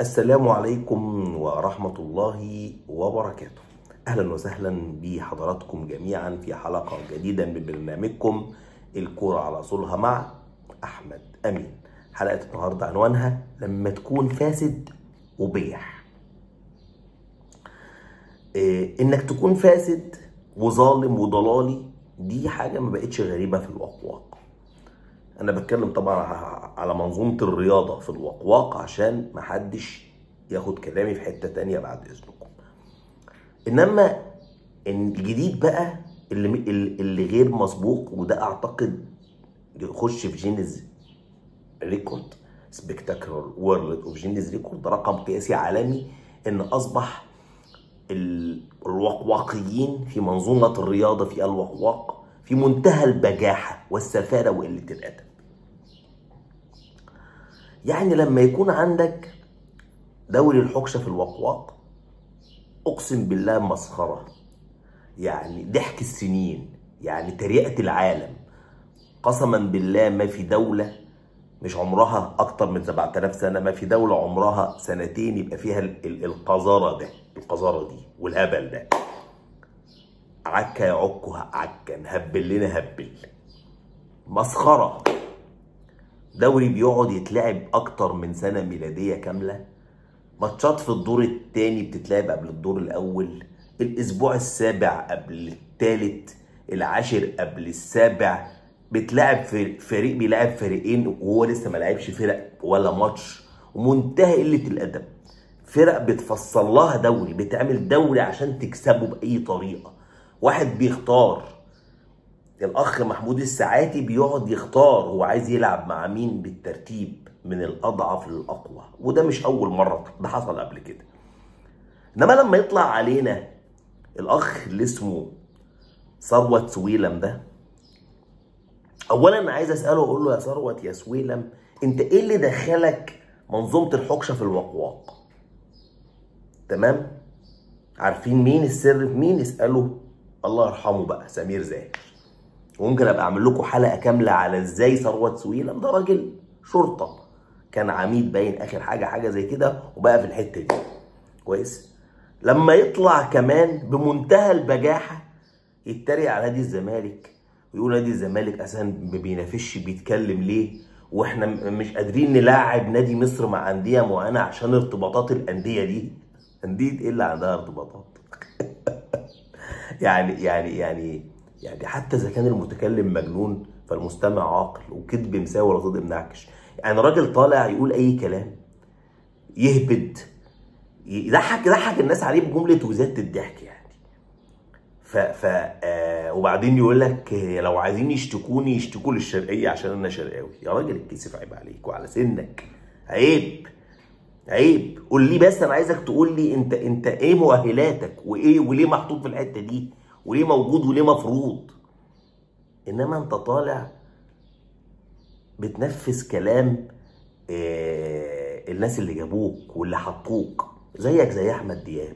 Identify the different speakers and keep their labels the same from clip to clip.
Speaker 1: السلام عليكم ورحمة الله وبركاته أهلا وسهلا بحضراتكم جميعا في حلقة جديدة من برنامجكم الكورة على أصولها مع أحمد أمين حلقة النهاردة عنوانها لما تكون فاسد وبيح إيه إنك تكون فاسد وظالم وضلالي دي حاجة ما بقتش غريبة في الوقواق انا بتكلم طبعا على منظومه الرياضه في الوقواق عشان محدش ياخد كلامي في حته تانية بعد اذنكم انما الجديد بقى اللي اللي غير مسبوق وده اعتقد يخش في جينيز ريكورد سبكتاكولار وورلد اوف جينيز ريكورد ده رقم قياسي عالمي ان اصبح الوقواقيين في منظومه الرياضه في الوقواق في منتهى البجاحة والسفالة وقلة الأدب يعني لما يكون عندك دوري الحكشة في الوقواق أقسم بالله مسخرة يعني ضحك السنين يعني تريقة العالم قسما بالله ما في دولة مش عمرها أكتر من 7000 سنة ما في دولة عمرها سنتين يبقى فيها القذارة ده القذارة دي والهبل ده عكا يا عكو عكا نهبل لنا هبل مسخرة دوري بيقعد يتلعب أكتر من سنة ميلادية كاملة ماتشات في الدور التاني بتتلعب قبل الدور الأول الأسبوع السابع قبل التالت العاشر قبل السابع بتلعب في فريق بيلعب فريقين وهو لسه ما لعبش فرق ولا ماتش ومنتهى قلة الأدب فرق بتفصل لها دوري بتعمل دوري عشان تكسبه بأي طريقة واحد بيختار الاخ محمود الساعاتي بيقعد يختار هو عايز يلعب مع مين بالترتيب من الاضعف للاقوى وده مش اول مره ده حصل قبل كده انما لما يطلع علينا الاخ اللي اسمه ثروت سويلم ده اولا انا عايز اساله اقول له يا ثروت يا سويلم انت ايه اللي دخلك منظومه الحكشه في الوقواق تمام عارفين مين السر في مين اساله الله يرحمه بقى سمير زاهر وممكن ابقى اعمل لكم حلقه كامله على ازاي ثروت سويلم ده راجل شرطه كان عميد باين اخر حاجه حاجه زي كده وبقى في الحته دي كويس لما يطلع كمان بمنتهى البجاحه يتريق على نادي الزمالك ويقول نادي الزمالك اساسا ما بينافسش بيتكلم ليه واحنا مش قادرين نلاعب نادي مصر مع انديه معينه عشان ارتباطات الانديه دي انديه ايه اللي عندها ارتباطات يعني يعني يعني يعني حتى اذا كان المتكلم مجنون فالمستمع عاقل وكذب مساوي ولا صدق منعكش يعني راجل طالع يقول اي كلام يهبد يضحك يضحك الناس عليه بجمله وزاده الضحك يعني ف ف آه وبعدين يقول لك لو عايزين يشتكوني يشتكوا للشرقيه عشان انا شرقاوي يا راجل الكسف عيب عليك وعلى سنك عيب عيب قول لي بس انا عايزك تقول لي انت انت ايه مؤهلاتك وايه وليه محطوط في الحته دي وليه موجود وليه مفروض انما انت طالع بتنفذ كلام آه الناس اللي جابوك واللي حطوك زيك زي احمد دياب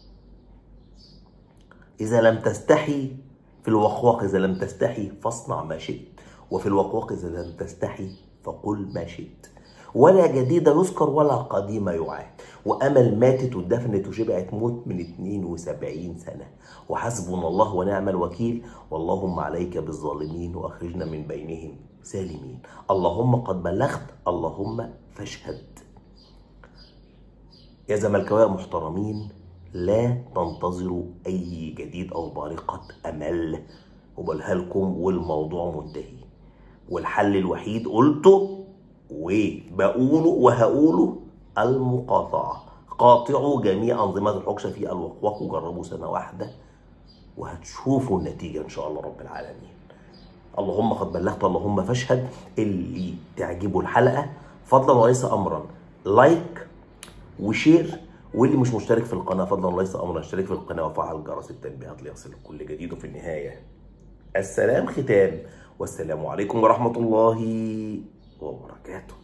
Speaker 1: اذا لم تستحي في الوقواق اذا لم تستحي فاصنع ما شئت وفي الوقواق اذا لم تستحي فقل ما شئت ولا جديد يذكر ولا قديم يعاد وأمل ماتت واتدفنت وشبعت موت من 72 سنة وحسبنا الله ونعم الوكيل واللهم عليك بالظالمين وأخرجنا من بينهم سالمين اللهم قد بلغت اللهم فاشهد يا زملكاويه محترمين لا تنتظروا أي جديد أو بارقة أمل وبقولها لكم والموضوع منتهي والحل الوحيد قلته وبقوله وهقوله المقاطعة قاطعوا جميع أنظمة الحكشة في الوقواق وجربوا سنة واحدة وهتشوفوا النتيجة إن شاء الله رب العالمين اللهم قد بلغت اللهم فاشهد اللي تعجبه الحلقة فضلا وليس أمرا لايك وشير واللي مش مشترك في القناة فضلا وليس أمرا اشترك في القناة وفعل جرس التنبيهات ليصلك كل جديد وفي النهاية السلام ختام والسلام عليكم ورحمة الله وبركاته